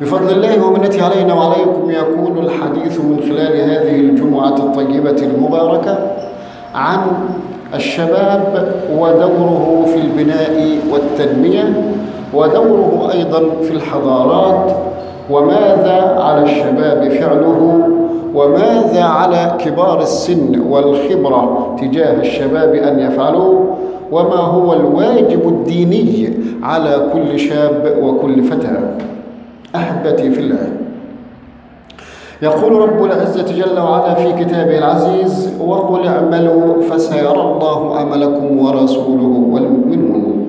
بفضل الله ومنته علينا وعليكم يكون الحديث من خلال هذه الجمعة الطيبة المباركة عن الشباب ودوره في البناء والتنمية ودوره أيضا في الحضارات وماذا على الشباب فعله وماذا على كبار السن والخبرة تجاه الشباب أن يفعلوا وما هو الواجب الديني على كل شاب وكل فتى أحبتي في الله يقول رب العزة جل وعلا في كتابه العزيز وقل اعملوا فسيرى الله عملكم ورسوله والمؤمنون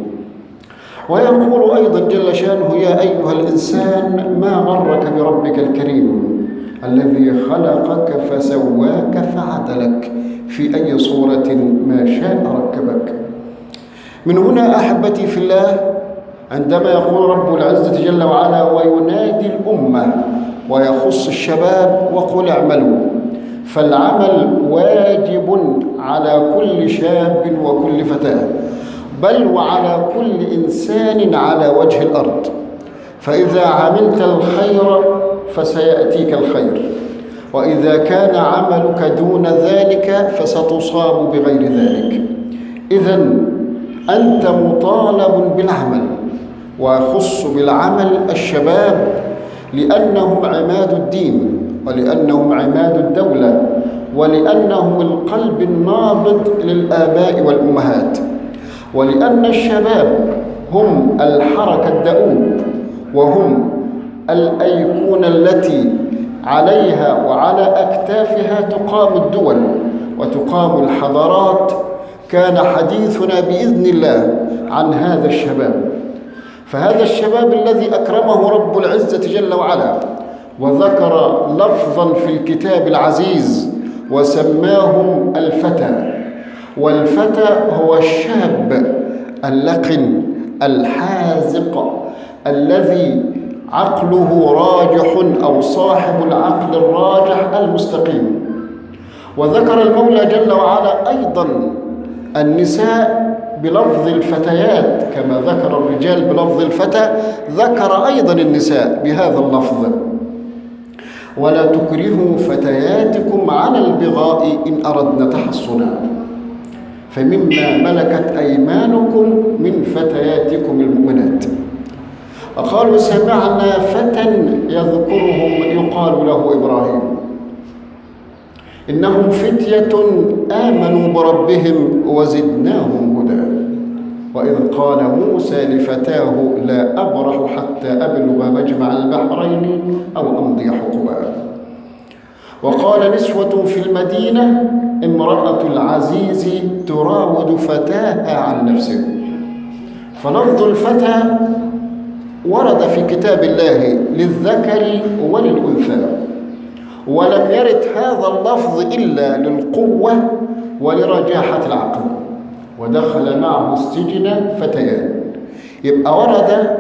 ويقول أيضا جل شانه يا أيها الإنسان ما غرك بربك الكريم الذي خلقك فسواك فعدلك في أي صورة ما شاء ركبك من هنا أحبتي في الله عندما يقول رب العزة جل وعلا وينادي الأمة ويخص الشباب وقل اعملوا فالعمل واجب على كل شاب وكل فتاة بل وعلى كل إنسان على وجه الأرض فإذا عملت الخير فسيأتيك الخير وإذا كان عملك دون ذلك فستصاب بغير ذلك إذا أنت مطالب بالعمل ويخص بالعمل الشباب لأنهم عماد الدين ولأنهم عماد الدولة ولأنهم القلب النابض للآباء والأمهات ولأن الشباب هم الحركة الدؤوب وهم الأيقونة التي عليها وعلى أكتافها تقام الدول وتقام الحضارات كان حديثنا بإذن الله عن هذا الشباب فهذا الشباب الذي أكرمه رب العزة جل وعلا وذكر لفظا في الكتاب العزيز وسماهم الفتى والفتى هو الشاب اللقن الحازق الذي عقله راجح أو صاحب العقل الراجح المستقيم وذكر المولى جل وعلا أيضا النساء بلفظ الفتيات كما ذكر الرجال بلفظ الفتى ذكر أيضا النساء بهذا اللفظ ولا تكرهوا فتياتكم على البغاء إن أردنا تحصنا فمما ملكت أيمانكم من فتياتكم المؤمنات وقالوا سمعنا فتى يذكرهم يقال له إبراهيم إنهم فتية آمنوا بربهم وزدناهم هدى وإذ قال موسى لفتاه لا أبرح حتى أبلغ مجمع البحرين أو أمضي حقبا وقال نسوة في المدينة امرأة العزيز تراود فتاها عن نفسه فلفظ الفتى ورد في كتاب الله للذكر وللأنثى ولم يرد هذا اللفظ إلا للقوة ولرجاحة العقل ودخل معه السجن فتيان يبقى ورد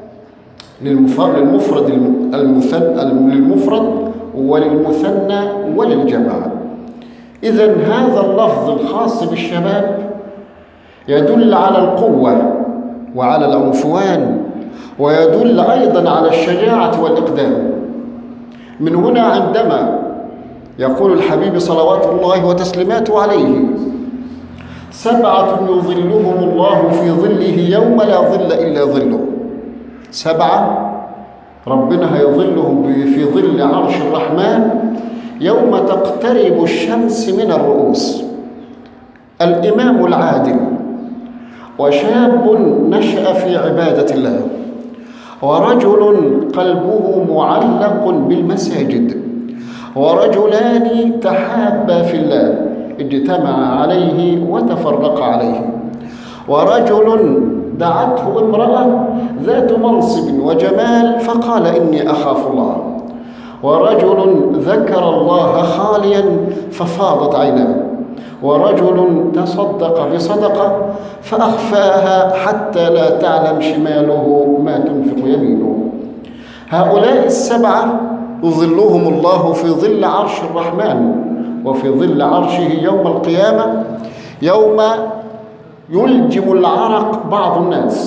للمفرد للمفرد وللمثنى وللجمع إذا هذا اللفظ الخاص بالشباب يدل على القوة وعلى العنفوان ويدل أيضا على الشجاعة والإقدام من هنا عندما يقول الحبيب صلوات الله وتسليماته عليه سبعة يظلهم الله في ظله يوم لا ظل إلا ظله سبعة ربنا هيظلهم في ظل عرش الرحمن يوم تقترب الشمس من الرؤوس الإمام العادل وشاب نشأ في عبادة الله ورجل قلبه معلق بالمساجد ورجلان تحابا في الله اجتمع عليه وتفرق عليه ورجل دعته امرأة ذات منصب وجمال فقال إني أخاف الله ورجل ذكر الله خاليا ففاضت عيناه ورجل تصدق بصدقة فأخفاها حتى لا تعلم شماله ما تنفق يمينه هؤلاء السبعة يظلهم الله في ظل عرش الرحمن وفي ظل عرشه يوم القيامة يوم يلجم العرق بعض الناس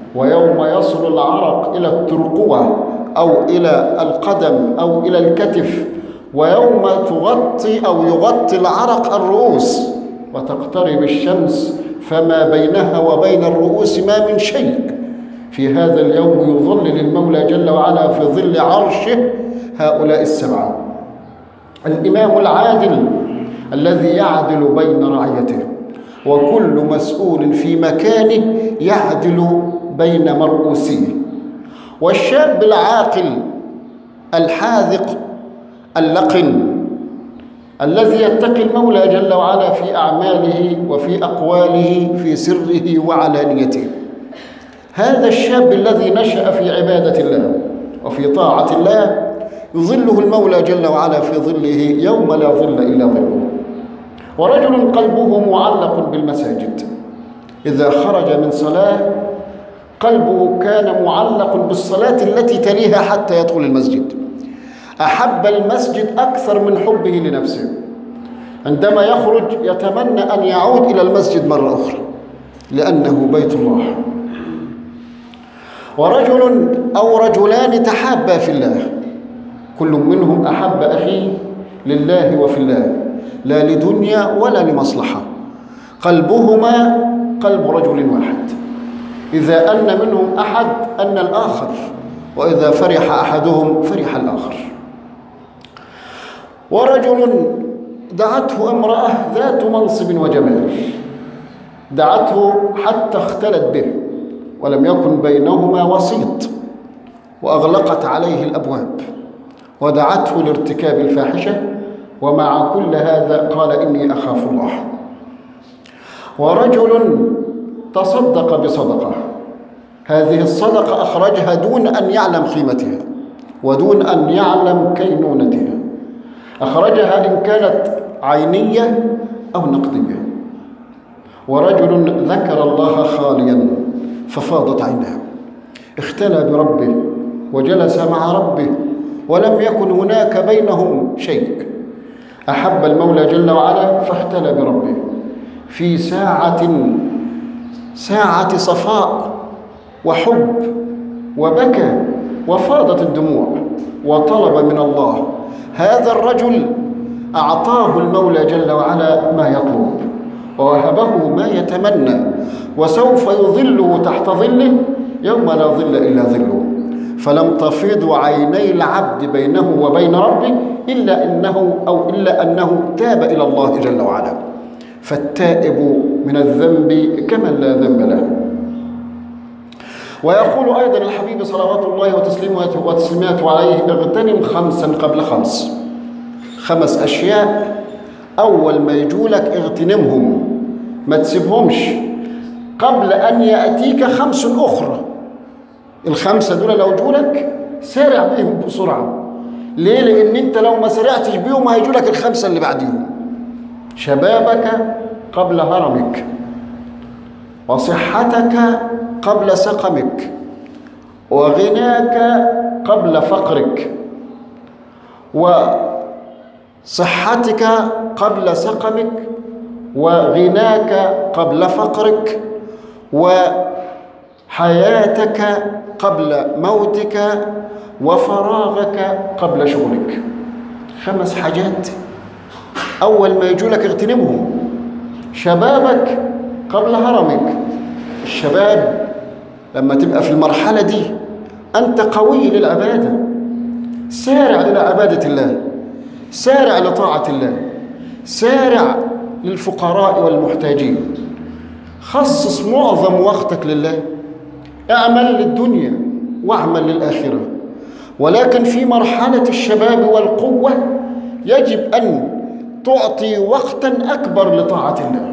ويوم يصل العرق إلى الترقوة أو إلى القدم أو إلى الكتف ويوم تغطي أو يغطي العرق الرؤوس وتقترب الشمس فما بينها وبين الرؤوس ما من شيء في هذا اليوم يظلل المولى جل وعلا في ظل عرشه هؤلاء السبعة الإمام العادل الذي يعدل بين رعيته وكل مسؤول في مكانه يعدل بين مرؤوسيه والشاب العاقل الحاذق اللقن الذي يتقي المولى جل وعلا في أعماله وفي أقواله في سره وعلانيته هذا الشاب الذي نشأ في عبادة الله وفي طاعة الله يظله المولى جل وعلا في ظله يوم لا ظل إلا ظله ورجل قلبه معلق بالمساجد إذا خرج من صلاة قلبه كان معلق بالصلاة التي تليها حتى يدخل المسجد أحب المسجد أكثر من حبه لنفسه عندما يخرج يتمنى أن يعود إلى المسجد مرة أخرى لأنه بيت الله ورجل أو رجلان تحابا في الله كل منهم أحب أخيه لله وفي الله لا لدنيا ولا لمصلحة قلبهما قلب رجل واحد إذا أن منهم أحد أن الآخر وإذا فرح أحدهم فرح الآخر ورجل دعته امرأة ذات منصب وجمال دعته حتى اختلت به ولم يكن بينهما وسيط وأغلقت عليه الأبواب ودعته لارتكاب الفاحشة ومع كل هذا قال إني أخاف الله ورجل تصدق بصدقة هذه الصدقة أخرجها دون أن يعلم قيمتها ودون أن يعلم كينونتها أخرجها إن كانت عينية أو نقدية ورجل ذكر الله خاليا ففاضت عيناه اختلى بربه وجلس مع ربه ولم يكن هناك بينهم شيء أحب المولى جل وعلا فاختلى بربه في ساعة ساعة صفاء وحب وبكى وفاضت الدموع وطلب من الله هذا الرجل أعطاه المولى جل وعلا ما يطلب ووهبه ما يتمنى وسوف يظله تحت ظله يوم لا ظل إلا ظله فلم تفيض عيني العبد بينه وبين ربه إلا أنه أو إلا أنه تاب إلى الله جل وعلا فالتائب من الذنب كمن لا ذنب له ويقول أيضا الحبيب صلوات الله وتسليماته وتسليماته عليه اغتنم خمسا قبل خمس خمس أشياء أول ما يجولك اغتنمهم ما تسيبهمش قبل أن يأتيك خمس أخرى الخمسة دول لو جولك سارع بهم بسرعة ليه؟ لأن أنت لو ما سرعتش بيهم هيجولك الخمسة اللي بعديهم شبابك قبل هرمك وصحتك قبل سقمك وغناك قبل فقرك وصحتك قبل سقمك وغناك قبل فقرك وحياتك قبل موتك وفراغك قبل شغلك خمس حاجات أول ما يجولك اغتنمهم شبابك قبل هرمك الشباب لما تبقى في المرحلة دي أنت قوي للعبادة سارع إلى عبادة الله سارع لطاعة الله سارع للفقراء والمحتاجين خصص معظم وقتك لله اعمل للدنيا واعمل للآخرة ولكن في مرحلة الشباب والقوة يجب أن تعطي وقتا أكبر لطاعة الله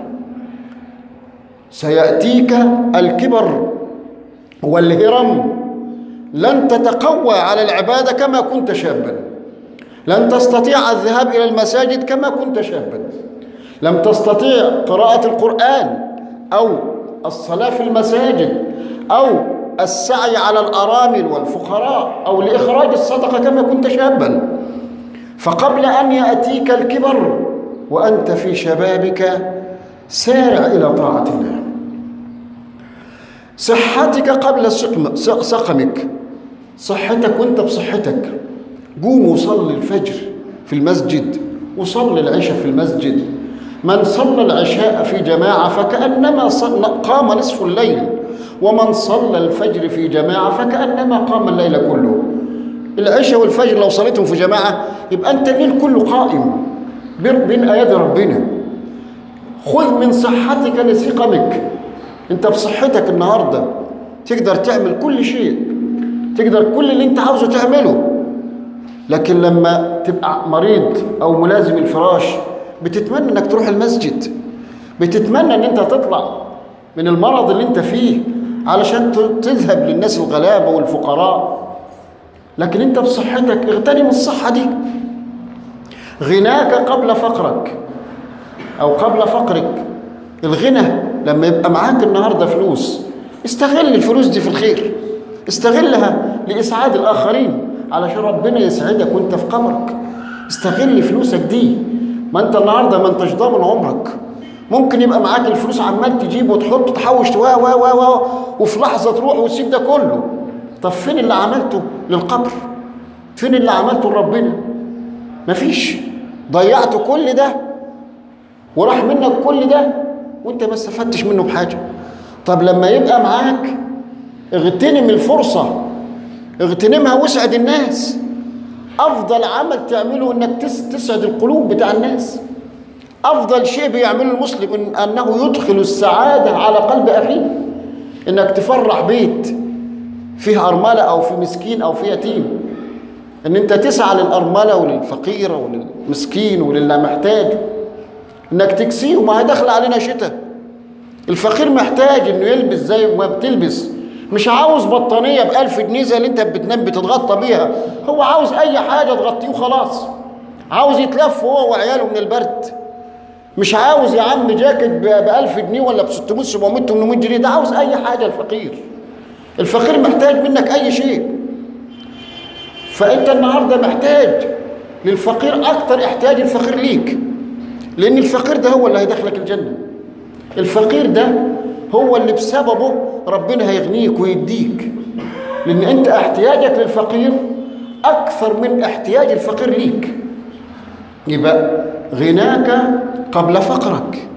سيأتيك الكبر والهرم لن تتقوى على العبادة كما كنت شابا لن تستطيع الذهاب إلى المساجد كما كنت شابا لم تستطيع قراءة القرآن أو الصلاة في المساجد أو السعي على الأرامل والفقراء أو لإخراج الصدقة كما كنت شابا فقبل أن يأتيك الكبر وأنت في شبابك سارع إلى طاعة الله صحتك قبل سقم- س- سقمك صحتك وانت بصحتك قوم وصلي الفجر في المسجد وصلي العشاء في المسجد من صلى العشاء في جماعة فكأنما صل- قام نصف الليل ومن صلى الفجر في جماعة فكأنما قام الليل كله العشاء والفجر لو صليتهم في جماعة يبقى أنت الليل كله قائم بين بين أيادي ربنا خذ من صحتك لسقمك انت بصحتك النهارده تقدر تعمل كل شيء تقدر كل اللي انت عاوزه تعمله لكن لما تبقى مريض او ملازم الفراش بتتمنى انك تروح المسجد بتتمنى ان انت تطلع من المرض اللي انت فيه علشان ت- تذهب للناس الغلابه والفقراء لكن انت بصحتك اغتنم الصحه دي غناك قبل فقرك او قبل فقرك الغنى لما يبقى معاك النهارده فلوس استغل الفلوس دي في الخير استغلها لاسعاد الاخرين علشان ربنا يسعدك وانت في قبرك استغل فلوسك دي ما انت النهارده ما انتش ضامن عمرك ممكن يبقى معاك الفلوس عمال تجيب وتحط تحوش و و و و وفي لحظه تروح وتسيب ده كله طب فين اللي عملته للقبر فين اللي عملته لربنا مفيش ضيعت كل ده وراح منك كل ده وانت ما استفدتش منه بحاجه طب لما يبقى معاك اغتنم الفرصه اغتنمها واسعد الناس افضل عمل تعمله انك تس- تسعد القلوب بتاع الناس افضل شيء بيعمله المسلم إن انه يدخل السعاده على قلب اخيه انك تفرح بيت فيه ارمله او في مسكين او في يتيم ان انت تسعى للارمله وللفقير وللمسكين وللي محتاج انك تكسيه ما هي داخله علينا شتاء الفقير محتاج انه يلبس زي ما بتلبس مش عاوز بطانيه بألف جنيه زي اللي انت بتنام بتتغطى بيها هو عاوز اي حاجه تغطيه وخلاص عاوز يتلف هو وعياله من البرد مش عاوز يا عم جاكيت ب 1000 جنيه ولا ب 600 700 800 جنيه ده عاوز اي حاجه الفقير الفقير محتاج منك اي شيء فانت النهارده محتاج للفقير اكتر احتاج الفقير ليك لان الفقير ده هو اللي هيدخلك الجنه الفقير ده هو اللي بسببه ربنا هيغنيك ويديك لان انت احتياجك للفقير اكثر من احتياج الفقير ليك يبقى غناك قبل فقرك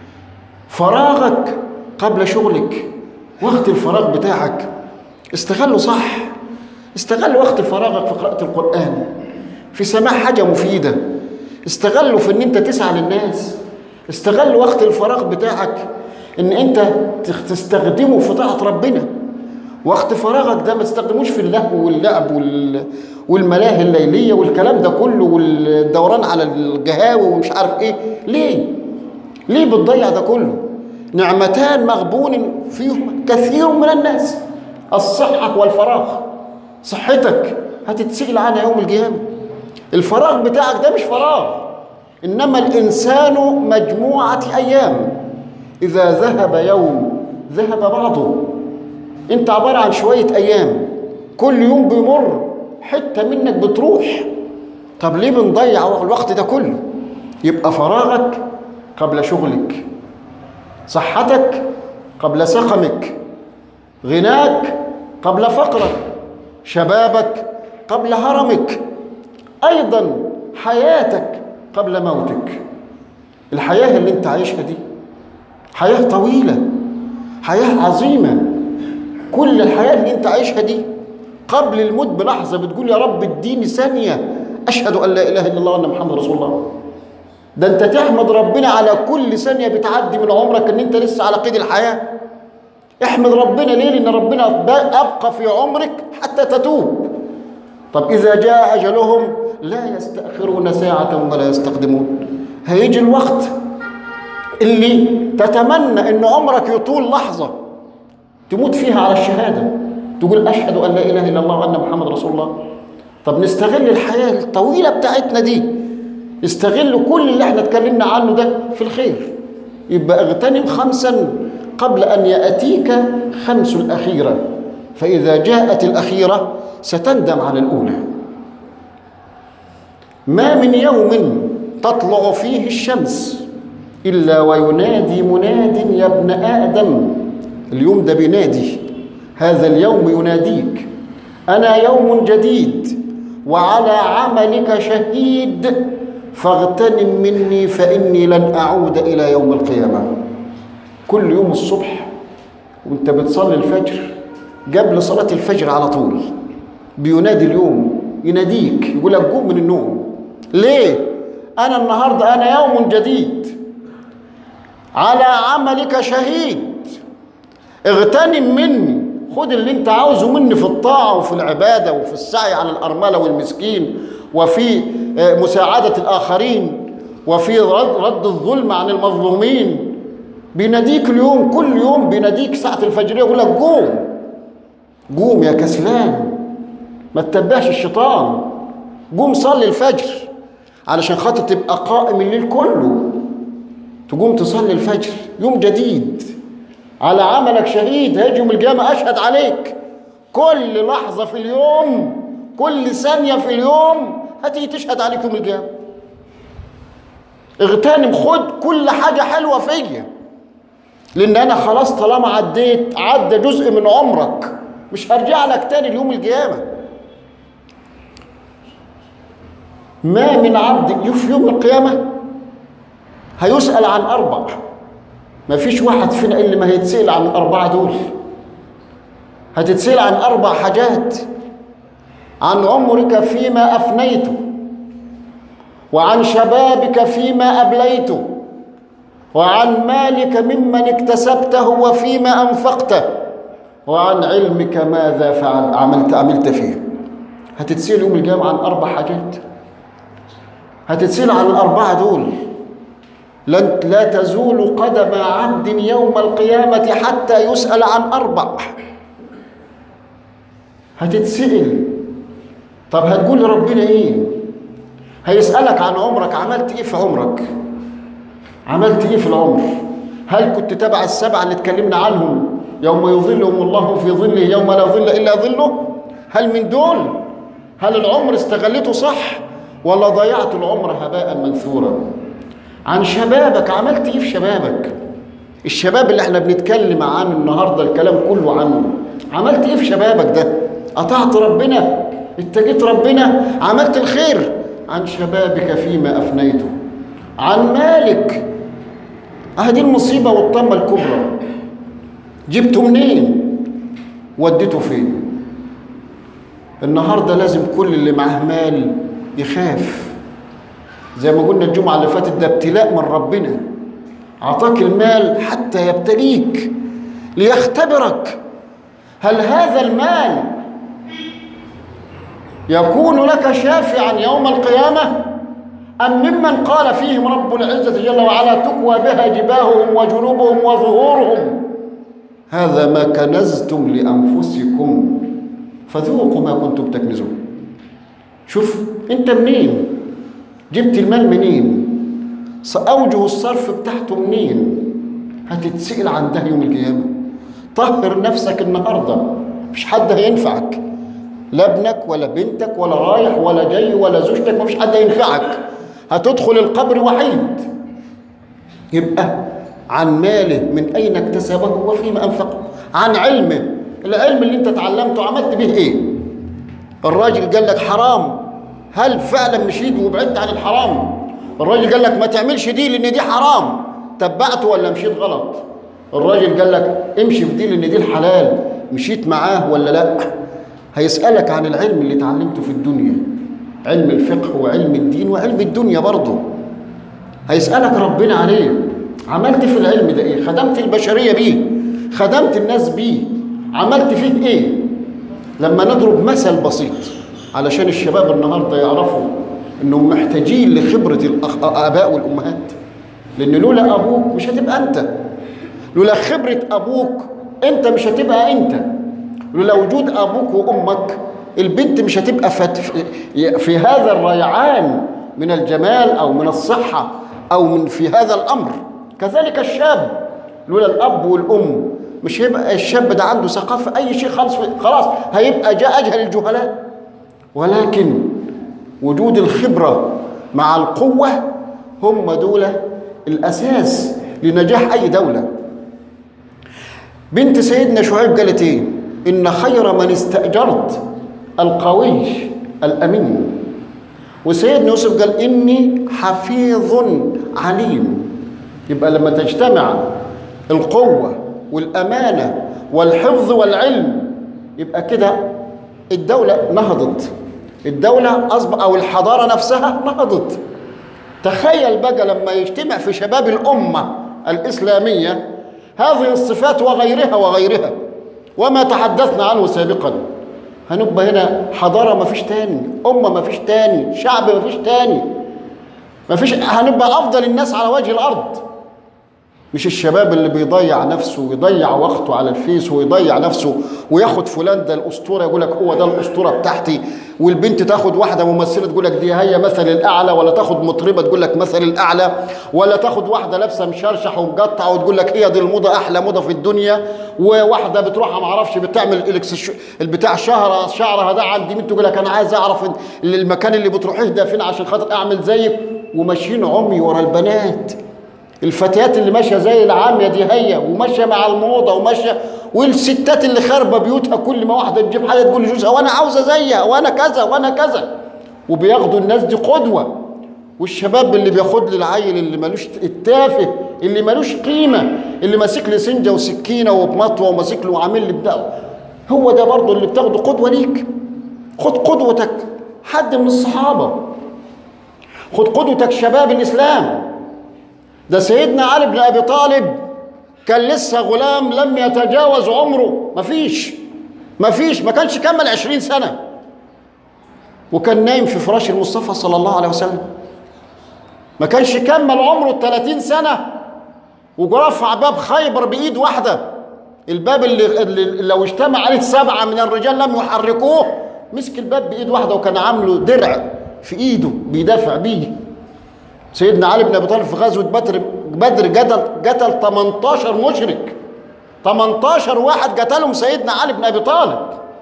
فراغك قبل شغلك وقت الفراغ بتاعك استغله صح استغل وقت فراغك في قراءة القرآن في سماع حاجة مفيدة استغله في ان انت تسعى للناس استغل وقت الفراغ بتاعك ان انت تخ- تستخدمه في طاعة ربنا وقت فراغك ده ما تستخدموش في اللهو واللعب وال... والملاهي الليلية والكلام ده كله والدوران على القهاوي ومش عارف ايه ليه ليه بتضيع ده كله نعمتان مغبون فيهما كثير من الناس الصحة والفراغ صحتك هتتسئل عنها يوم القيامة الفراغ بتاعك ده مش فراغ إنما الإنسان مجموعة أيام إذا ذهب يوم ذهب بعضه أنت عبارة عن شوية أيام كل يوم بيمر حتة منك بتروح طب ليه بنضيع الوقت ده كله يبقى فراغك قبل شغلك صحتك قبل سقمك غناك قبل فقرك شبابك قبل هرمك ايضا حياتك قبل موتك الحياه اللي انت عايشها دي حياه طويله حياه عظيمه كل الحياه اللي انت عايشها دي قبل الموت بلحظه بتقول يا رب اديني ثانيه اشهد ان لا اله الا الله وان محمد رسول الله ده انت تحمد ربنا على كل ثانيه بتعدي من عمرك ان انت لسه على قيد الحياه احمد ربنا ليه لان ربنا ابقى في عمرك حتى تتوب طب اذا جاء اجلهم لا يستاخرون ساعه ولا يستقدمون هيجي الوقت اللي تتمنى ان عمرك يطول لحظه تموت فيها على الشهاده تقول اشهد ان لا اله الا الله وان محمد رسول الله طب نستغل الحياه الطويله بتاعتنا دي استغل كل اللي احنا اتكلمنا عنه ده في الخير يبقى اغتنم خمسا قبل ان ياتيك خمس الاخيره فاذا جاءت الاخيره ستندم على الاولى ما من يوم تطلع فيه الشمس الا وينادي مناد يا ابن ادم اليوم ده بينادي هذا اليوم يناديك أنا يوم جديد وعلى عملك شهيد فاغتنم مني فإني لن أعود إلى يوم القيامة كل يوم الصبح وانت بتصلي الفجر قبل صلاة الفجر على طول بينادي اليوم يناديك يقول لك قوم من النوم ليه أنا النهاردة أنا يوم جديد على عملك شهيد اغتنم مني خد اللي انت عاوزه مني في الطاعة وفي العبادة وفي السعي على الأرملة والمسكين وفي مساعدة الآخرين وفي رد الظلم عن المظلومين بيناديك اليوم كل يوم بيناديك ساعة الفجر يقول لك قوم قوم يا كسلان ما تتبعش الشيطان قوم صلي الفجر علشان خاطر تبقى قائم الليل كله تقوم تصلي الفجر يوم جديد على عملك شهيد هيجي يوم القيامة أشهد عليك كل لحظة في اليوم كل ثانية في اليوم هتيجي تشهد عليك يوم القيامة اغتنم خد كل حاجة حلوة فيا لأن أنا خلاص طالما عديت عدى جزء من عمرك مش هرجع لك تاني ليوم القيامة ما من عبد في يوم القيامة هيسأل عن أربع ما فيش واحد فينا اللي ما هيتسأل عن الأربعة دول هتتسأل عن أربع حاجات عن عمرك فيما أفنيته وعن شبابك فيما أبليته وعن مالك ممن اكتسبته وفيما أنفقته وعن علمك ماذا فعل عملت عملت فيه هتتسأل يوم القيامة عن أربع حاجات هتتسأل عن الأربعة دول لن لا تزول قدم عبد يوم القيامة حتى يسأل عن أربع هتتسأل طب هتقول لربنا إيه هيسألك عن عمرك عملت إيه في عمرك عملت إيه في العمر هل كنت تبع السبعة اللي اتكلمنا عنهم يوم يظلهم الله في ظله يوم لا ظل إلا ظله هل من دول هل العمر استغلته صح ولا ضيعت العمر هباء منثورا عن شبابك عملت ايه في شبابك الشباب اللي احنا بنتكلم عنه النهارده الكلام كله عنه عملت ايه في شبابك ده اطعت ربنا اتجيت ربنا عملت الخير عن شبابك فيما افنيته عن مالك اهدي المصيبه والطمه الكبرى جبته منين وديته فين النهارده لازم كل اللي معاه مال يخاف زي ما قلنا الجمعة اللي فاتت ده ابتلاء من ربنا أعطاك المال حتى يبتليك ليختبرك هل هذا المال يكون لك شافعا يوم القيامة أم ممن قال فيهم رب العزة جل وعلا تكوى بها جباههم وجنوبهم وظهورهم هذا ما كنزتم لأنفسكم فذوقوا ما كنتم تكنزون شوف انت منين جبت المال منين أوجه الصرف بتاعته منين هتتسأل عن ده يوم القيامة طهر نفسك النهاردة مش حد هينفعك لا ابنك ولا بنتك ولا رايح ولا جاي ولا زوجتك مفيش حد هينفعك هتدخل القبر وحيد يبقى عن ماله من أين اكتسبه وفيما أنفقه عن علمه العلم اللي انت اتعلمته عملت به ايه الراجل قال لك حرام هل فعلا مشيت وبعدت عن الحرام الراجل قال لك ما تعملش دي لان دي حرام تبعته ولا مشيت غلط الراجل قال لك امشي في دي لان دي الحلال مشيت معاه ولا لا هيسألك عن العلم اللي اتعلمته في الدنيا علم الفقه وعلم الدين وعلم الدنيا برضه هيسألك ربنا عليه عملت في العلم ده ايه خدمت البشرية بيه خدمت الناس بيه عملت فيه ايه لما نضرب مثل بسيط علشان الشباب النهارده يعرفوا انهم محتاجين لخبره الاباء والامهات لان لولا ابوك مش هتبقى انت لولا خبره ابوك انت مش هتبقى انت لولا وجود ابوك وامك البنت مش هتبقى في هذا الريعان من الجمال او من الصحه او من في هذا الامر كذلك الشاب لولا الاب والام مش هيبقى الشاب ده عنده ثقافه اي شيء خالص خلاص هيبقى جاء اجهل الجهلاء ولكن وجود الخبرة مع القوة هم دول الأساس لنجاح أي دولة بنت سيدنا شعيب قالت ايه ان خير من استاجرت القوي الامين وسيدنا يوسف قال اني حفيظ عليم يبقى لما تجتمع القوه والامانه والحفظ والعلم يبقى كده الدوله نهضت الدوله اصبح او الحضاره نفسها نهضت تخيل بقى لما يجتمع في شباب الامه الاسلاميه هذه الصفات وغيرها وغيرها وما تحدثنا عنه سابقا هنبقى هنا حضارة ما فيش تاني أمة ما فيش تاني شعب ما فيش تاني ما فيش هنبقى أفضل الناس على وجه الأرض مش الشباب اللي بيضيع نفسه ويضيع وقته على الفيس ويضيع نفسه وياخد فلان ده الاسطوره يقول لك هو ده الاسطوره بتاعتي والبنت تاخد واحده ممثله تقول لك دي هي مثل الاعلى ولا تاخد مطربه تقول لك مثل الاعلى ولا تاخد واحده لابسه مشرشح ومقطع وتقول لك هي دي الموضه احلى موضه في الدنيا وواحده بتروح ما اعرفش بتعمل الكس البتاع شهر شعرها ده عندي مين تقول لك انا عايز اعرف المكان اللي بتروحيه ده فين عشان خاطر اعمل زيك وماشيين عمي ورا البنات الفتيات اللي ماشيه زي العاميه دي هي وماشيه مع الموضه وماشيه والستات اللي خاربه بيوتها كل ما واحده تجيب حاجه تقول لجوزها وانا عاوزه زيها وانا كذا وانا كذا وبياخدوا الناس دي قدوه والشباب اللي بياخد لي العيل اللي ملوش التافه اللي ملوش قيمه اللي ماسك لي سنجه وسكينه وبمطوه وماسك له وعامل لي بتاع هو ده برضه اللي بتاخده قدوه ليك خد قدوتك حد من الصحابه خد قدوتك شباب الاسلام ده سيدنا علي بن ابي طالب كان لسه غلام لم يتجاوز عمره مفيش مفيش ما كانش كمل عشرين سنة وكان نايم في فراش المصطفى صلى الله عليه وسلم ما كانش كمل عمره الثلاثين سنة ورفع باب خيبر بإيد واحدة الباب اللي, اللي لو اجتمع عليه سبعة من الرجال لم يحركوه مسك الباب بإيد واحدة وكان عامله درع في إيده بيدافع بيه سيدنا علي بن ابي طالب في غزوه بدر بدر قتل قتل 18 مشرك 18 واحد قتلهم سيدنا علي بن ابي طالب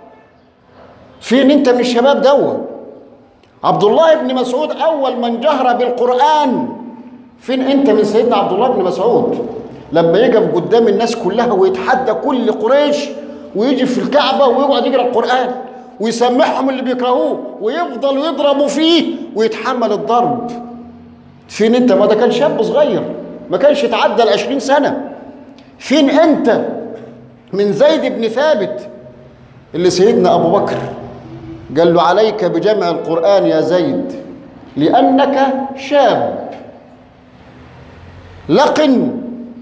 فين انت من الشباب دوا عبد الله بن مسعود اول من جهر بالقران فين انت من سيدنا عبد الله بن مسعود لما يقف قدام الناس كلها ويتحدى كل قريش ويجي في الكعبه ويقعد يقرا القران ويسمعهم اللي بيكرهوه ويفضل يضربوا فيه ويتحمل الضرب فين انت ما ده كان شاب صغير ما كانش يتعدى العشرين سنة فين انت من زيد بن ثابت اللي سيدنا ابو بكر قال له عليك بجمع القرآن يا زيد لأنك شاب لقن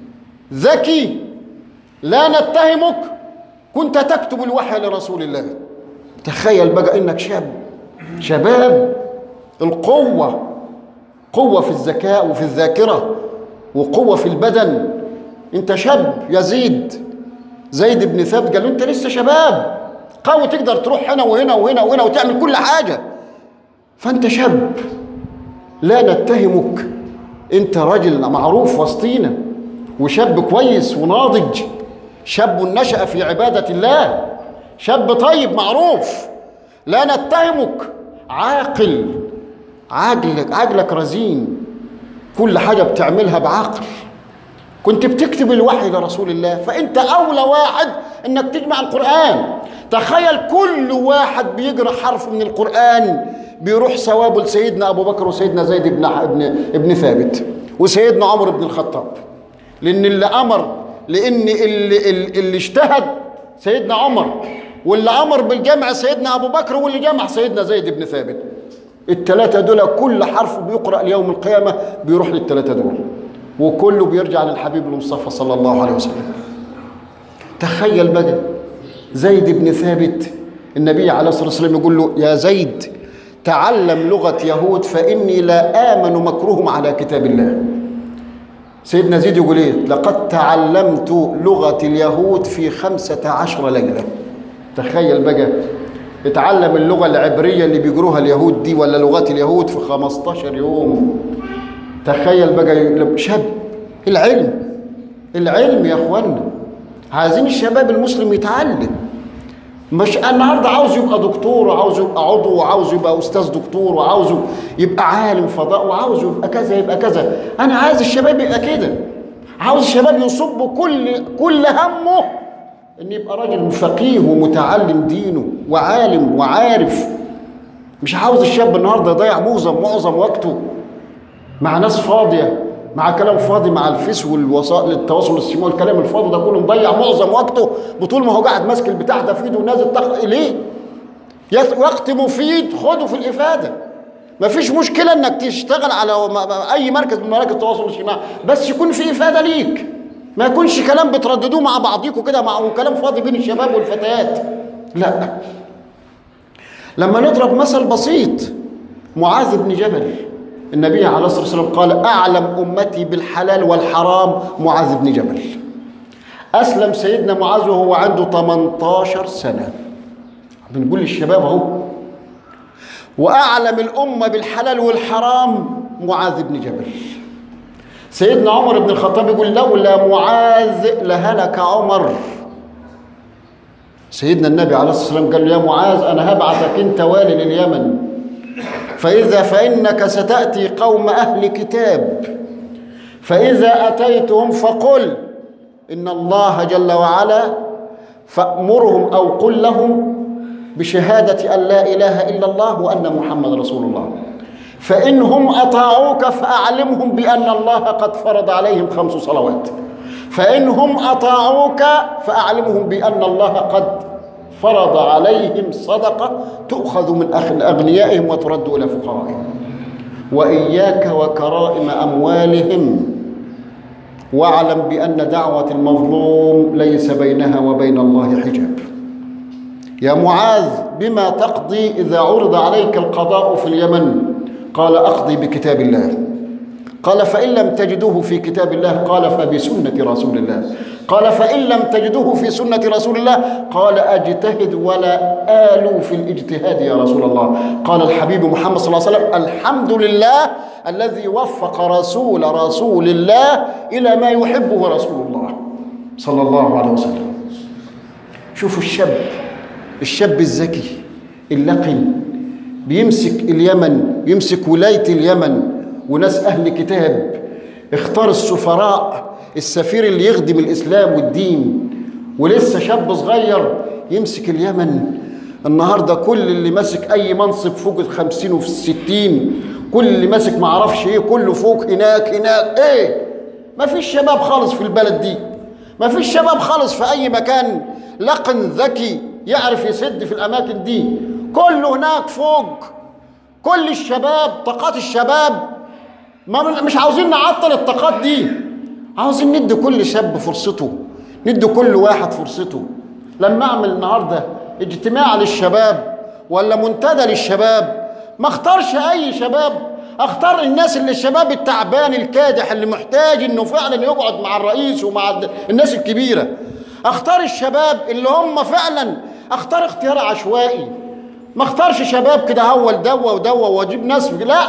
ذكي لا نتهمك كنت تكتب الوحي لرسول الله تخيل بقى انك شاب شباب القوه قوة في الذكاء وفي الذاكرة وقوة في البدن انت شاب يزيد زيد بن ثابت قال له انت لسه شباب قوي تقدر تروح هنا وهنا وهنا وهنا وتعمل كل حاجة فانت شاب لا نتهمك انت راجل معروف وسطينا وشاب كويس وناضج شاب نشأ في عبادة الله شاب طيب معروف لا نتهمك عاقل عقلك عقلك رزين كل حاجة بتعملها بعقل كنت بتكتب الوحي لرسول الله فأنت أولى واحد إنك تجمع القرآن تخيل كل واحد بيقرأ حرف من القرآن بيروح ثوابه لسيدنا أبو بكر وسيدنا زيد بن ابن ابن ثابت وسيدنا عمر بن الخطاب لأن اللي أمر لأن اللي, اللي اجتهد سيدنا عمر واللي أمر بالجمع سيدنا أبو بكر واللي جمع سيدنا زيد بن ثابت الثلاثة دول كل حرف بيقرأ ليوم القيامة بيروح للثلاثة دول وكله بيرجع للحبيب المصطفى صلى الله عليه وسلم تخيل بقى زيد بن ثابت النبي عليه الصلاة والسلام يقول له يا زيد تعلم لغة يهود فإني لا آمن مكرهم على كتاب الله سيدنا زيد يقول ايه لقد تعلمت لغة اليهود في خمسة عشر ليلة تخيل بقى اتعلم اللغة العبرية اللي بيجروها اليهود دي ولا لغات اليهود في 15 يوم تخيل بقى شاب العلم العلم يا اخوانا عايزين الشباب المسلم يتعلم مش النهارده عاوز يبقى دكتور وعاوز يبقى عضو وعاوز يبقى استاذ دكتور وعاوز يبقى عالم فضاء وعاوز يبقى كذا يبقى كذا انا عايز الشباب يبقى كده عاوز الشباب يصبوا كل كل همه ان يبقى راجل فقيه ومتعلم دينه وعالم وعارف مش عاوز الشاب النهارده يضيع معظم معظم وقته مع ناس فاضيه مع كلام فاضي مع الفيس والوسائل التواصل الاجتماعي والكلام الفاضي ده كله مضيع معظم وقته بطول ما هو قاعد ماسك البتاع ده في ايده ونازل تخ... ليه؟ يا وقت مفيد خده في الافاده مفيش مشكله انك تشتغل على اي مركز من مراكز التواصل الاجتماعي بس يكون في افاده ليك ما يكونش كلام بترددوه مع بعضيكم كده مع كلام فاضي بين الشباب والفتيات لا لما نضرب مثل بسيط معاذ بن جبل النبي عليه الصلاه والسلام قال اعلم امتي بالحلال والحرام معاذ بن جبل اسلم سيدنا معاذ وهو عنده 18 سنه بنقول للشباب اهو واعلم الامه بالحلال والحرام معاذ بن جبل سيدنا عمر بن الخطاب يقول لولا معاذ لهلك عمر سيدنا النبي عليه الصلاه والسلام قال له يا معاذ انا هبعثك انت والي لليمن فاذا فانك ستاتي قوم اهل كتاب فاذا اتيتهم فقل ان الله جل وعلا فامرهم او قل لهم بشهاده ان لا اله الا الله وان محمد رسول الله فإنهم أطاعوك فأعلمهم بأن الله قد فرض عليهم خمس صلوات فإنهم أطاعوك فأعلمهم بأن الله قد فرض عليهم صدقة تؤخذ من أغنيائهم وترد إلى فقرائهم وإياك وكرائم أموالهم واعلم بأن دعوة المظلوم ليس بينها وبين الله حجاب يا معاذ بما تقضي إذا عرض عليك القضاء في اليمن قال أقضي بكتاب الله قال فإن لم تجدوه في كتاب الله قال فبسنة رسول الله قال فإن لم تجدوه في سنة رسول الله قال أجتهد ولا آلوا في الاجتهاد يا رسول الله قال الحبيب محمد صلى الله عليه وسلم الحمد لله الذي وفق رسول رسول الله إلى ما يحبه رسول الله صلى الله عليه وسلم شوفوا الشاب الشاب الذكي اللقن بيمسك اليمن يمسك ولاية اليمن وناس أهل كتاب اختار السفراء السفير اللي يخدم الإسلام والدين ولسه شاب صغير يمسك اليمن النهارده كل اللي ماسك أي منصب فوق الخمسين وفي الستين كل اللي ماسك معرفش إيه كله فوق هناك هناك إيه مفيش شباب خالص في البلد دي مفيش شباب خالص في أي مكان لقن ذكي يعرف يسد في الأماكن دي كله هناك فوق كل الشباب طاقات الشباب ما مش عاوزين نعطل الطاقات دي عاوزين ندي كل شاب فرصته ندي كل واحد فرصته لما اعمل النهارده اجتماع للشباب ولا منتدى للشباب ما اختارش اي شباب اختار الناس اللي الشباب التعبان الكادح اللي محتاج انه فعلا يقعد مع الرئيس ومع الناس الكبيره اختار الشباب اللي هم فعلا اختار اختيار عشوائي ما اختارش شباب كده هول دوا ودوا واجيب ناس لا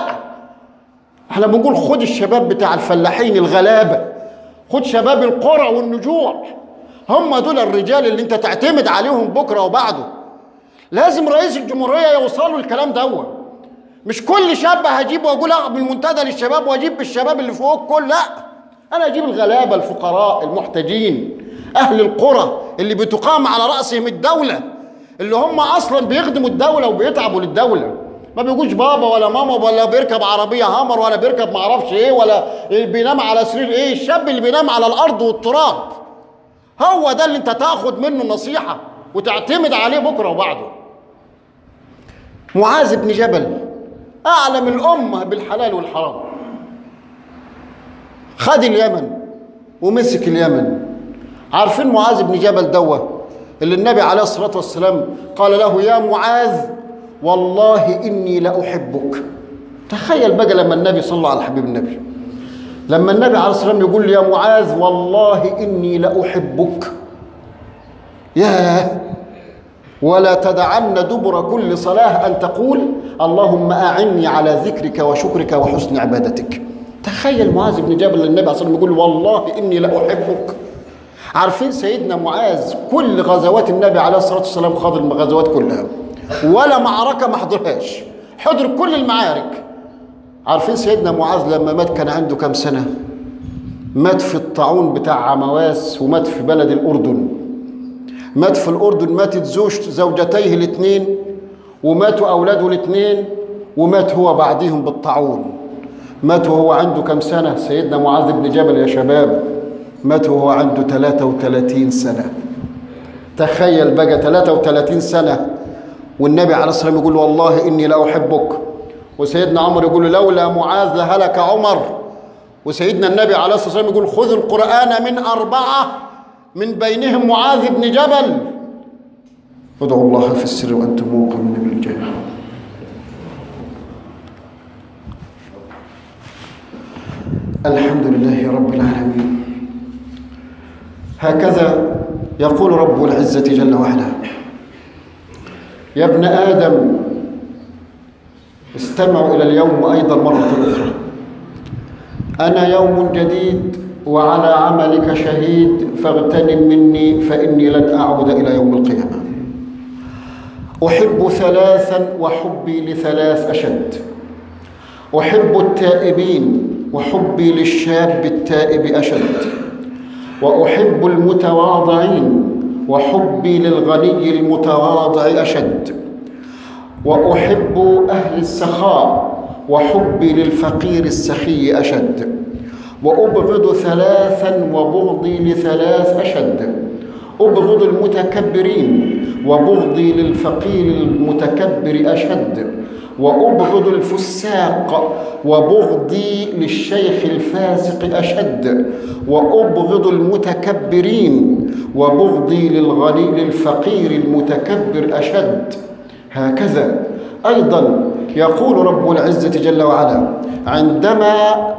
احنا بنقول خد الشباب بتاع الفلاحين الغلابه خد شباب القرى والنجوع هم دول الرجال اللي انت تعتمد عليهم بكره وبعده لازم رئيس الجمهوريه يوصلوا الكلام دوا مش كل شاب هجيب واقول من منتدى للشباب واجيب بالشباب اللي فوق كل لا انا اجيب الغلابه الفقراء المحتاجين اهل القرى اللي بتقام على راسهم الدوله اللي هم اصلا بيخدموا الدوله وبيتعبوا للدوله ما بيجوش بابا ولا ماما ولا بيركب عربيه هامر ولا بيركب معرفش ايه ولا بينام على سرير ايه الشاب اللي بينام على الارض والتراب هو ده اللي انت تاخد منه نصيحه وتعتمد عليه بكره وبعده معاذ بن جبل اعلم الامه بالحلال والحرام خد اليمن ومسك اليمن عارفين معاذ بن جبل دوه اللي النبي عليه الصلاة والسلام قال له يا معاذ والله إني لأحبك تخيل بقى لما النبي صلى الله على حبيب النبي لما النبي عليه الصلاة والسلام يقول لي يا معاذ والله إني لأحبك يا ولا تدعن دبر كل صلاة أن تقول اللهم أعني على ذكرك وشكرك وحسن عبادتك تخيل معاذ بن جبل النبي عليه الصلاة والسلام يقول والله إني لأحبك عارفين سيدنا معاذ كل غزوات النبي عليه الصلاه والسلام خاض الغزوات كلها ولا معركه ما حضرهاش حضر كل المعارك عارفين سيدنا معاذ لما مات كان عنده كام سنه مات في الطاعون بتاع عمواس ومات في بلد الاردن مات في الأردن ماتت زوج زوجتيه الاثنين وماتوا أولاده الاثنين ومات هو بعدهم بالطاعون مات وهو عنده كم سنة سيدنا معاذ بن جبل يا شباب مات وهو عنده 33 سنة تخيل بقى 33 سنة والنبي عليه الصلاة والسلام يقول والله إني لأحبك وسيدنا عمر يقول لولا معاذ لهلك عمر وسيدنا النبي عليه الصلاة والسلام يقول خذوا القرآن من أربعة من بينهم معاذ بن جبل ادعوا الله في السر وأنتم موقنون بالجنة الحمد لله رب العالمين هكذا يقول رب العزة جل وعلا يا ابن آدم استمعوا إلى اليوم أيضا مرة أخرى أنا يوم جديد وعلى عملك شهيد فاغتنم مني فإني لن أعود إلى يوم القيامة أحب ثلاثا وحبي لثلاث أشد أحب التائبين وحبي للشاب التائب أشد وأحب المتواضعين وحبي للغني المتواضع أشد وأحب أهل السخاء وحبي للفقير السخي أشد وأبغض ثلاثا وبغضي لثلاث أشد أبغض المتكبرين وبغضي للفقير المتكبر أشد وأبغض الفساق وبغضي للشيخ الفاسق أشد وأبغض المتكبرين وبغضي للغني للفقير المتكبر أشد هكذا أيضا يقول رب العزة جل وعلا عندما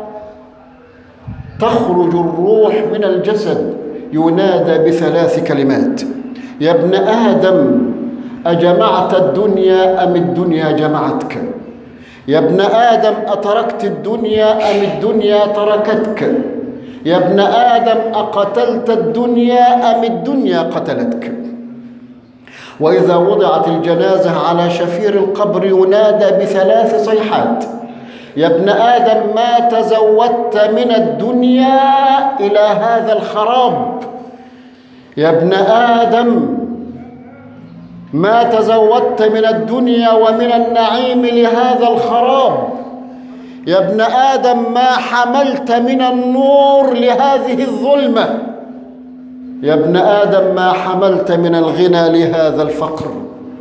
تخرج الروح من الجسد ينادى بثلاث كلمات يا ابن آدم أجمعت الدنيا أم الدنيا جمعتك يا ابن آدم أتركت الدنيا أم الدنيا تركتك يا ابن آدم أقتلت الدنيا أم الدنيا قتلتك وإذا وضعت الجنازة على شفير القبر ينادى بثلاث صيحات يا ابن آدم ما تزودت من الدنيا إلى هذا الخراب يا ابن آدم ما تزودت من الدنيا ومن النعيم لهذا الخراب يا ابن آدم ما حملت من النور لهذه الظلمة يا ابن آدم ما حملت من الغنى لهذا الفقر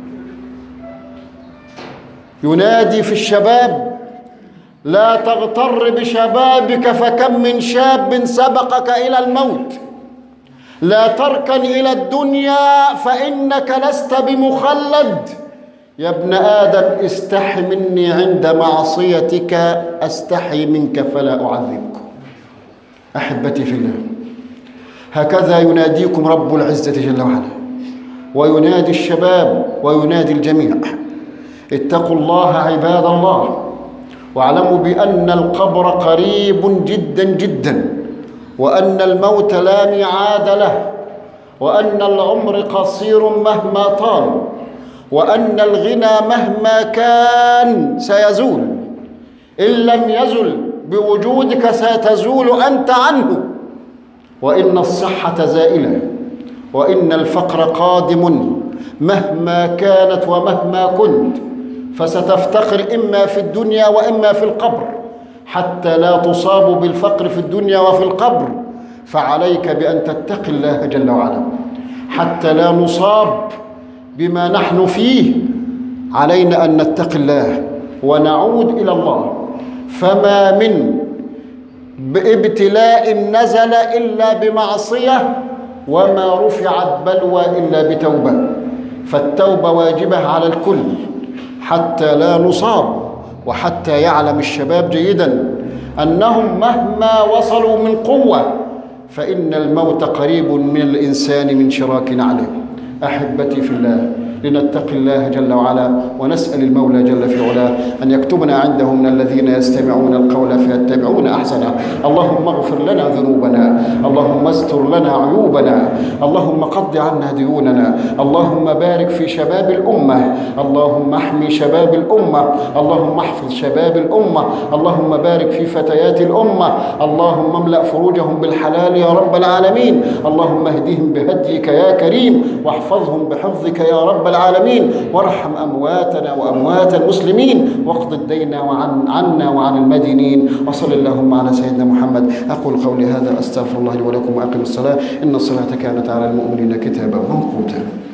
ينادي في الشباب لا تغتر بشبابك فكم من شاب سبقك إلى الموت لا تركن إلى الدنيا فإنك لست بمخلد يا ابن آدم استح مني عند معصيتك أستحي منك فلا أعذبك أحبتي في الله هكذا يناديكم رب العزة جل وعلا وينادي الشباب وينادي الجميع اتقوا الله عباد الله واعلموا بأن القبر قريب جدا جدا وأن الموت لا ميعاد له وأن العمر قصير مهما طال وأن الغنى مهما كان سيزول إن لم يزل بوجودك ستزول أنت عنه وإن الصحة زائلة وإن الفقر قادم مهما كانت ومهما كنت فستفتقر إما في الدنيا وإما في القبر حتى لا تصاب بالفقر في الدنيا وفي القبر فعليك بأن تتقي الله جل وعلا حتى لا نصاب بما نحن فيه علينا أن نتقي الله ونعود إلى الله فما من بابتلاء نزل إلا بمعصية وما رفعت بلوى إلا بتوبة فالتوبة واجبة على الكل حتى لا نصاب وحتى يعلم الشباب جيدا أنهم مهما وصلوا من قوة فإن الموت قريب من الإنسان من شراك نعله أحبتي في الله لنتقي الله جل وعلا ونسأل المولى جل في علاه أن يكتبنا عنده من الذين يستمعون القول فيتبعون أحسنه اللهم اغفر لنا ذنوبنا اللهم استر لنا عيوبنا اللهم قض عنا ديوننا اللهم بارك في شباب الأمة اللهم احمي شباب الأمة اللهم احفظ شباب الأمة اللهم بارك في فتيات الأمة اللهم املأ فروجهم بالحلال يا رب العالمين اللهم اهدهم بهديك يا كريم واحفظهم بحفظك يا رب العالمين وارحم أمواتنا وأموات المسلمين واقض الدين وعن عنا وعن المدينين وصل اللهم على سيدنا محمد أقول قولي هذا أستغفر الله لي ولكم وأقم الصلاة إن الصلاة كانت على المؤمنين كتابا موقوتا